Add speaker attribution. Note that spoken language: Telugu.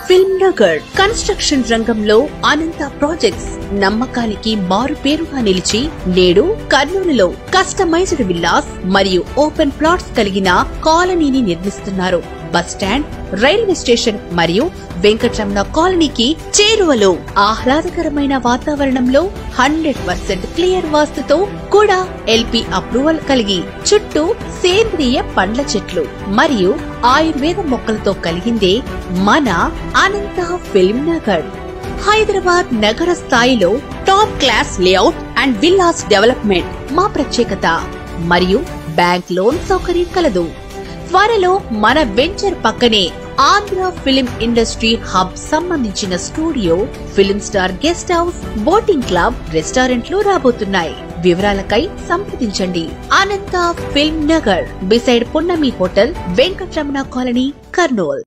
Speaker 1: ఫిల్మ్ నగర్ కన్స్ట్రక్షన్ రంగంలో అనంత ప్రాజెక్ట్స్ నమ్మకానికి మారు పేరుగా నిలిచి నేడు కర్నూలులో కస్టమైజ్డ్ విల్లాస్ మరియు ఓపెన్ ప్లాట్స్ కలిగిన కాలనీని నిర్మిస్తున్నారు బస్ స్టాండ్ రైల్వే స్టేషన్ మరియు వెంకటరమణ కాలనీకి చేరువలో ఆహ్లాదకరమైన వాతావరణంలో హండ్రెడ్ పర్సెంట్ క్లియర్ వాస్తుతో కూడా ఎల్పి అప్రూవల్ కలిగి చుట్టూ సేంద్రియ పండ్ల చెట్లు మరియు ఆయుర్వేద మొక్కలతో కలిగిందే మన అనంత ఫిల్మ్ నగర్ హైదరాబాద్ నగర స్థాయిలో top class layout and villas development మా ప్రత్యేకత మరియు బ్యాంక్ లోన్ సౌకర్యం కలదు త్వరలో మన వెంచర్ పక్కనే ఆంధ్ర ఫిలిం ఇండస్ట్రీ హబ్ సంబంధించిన studio film star guest house boating club రెస్టారెంట్లు రాబోతున్నాయి వివరాలకై సంప్రదించండి Anantha film Nagar beside Punnami hotel Venkataramana colony Kurnool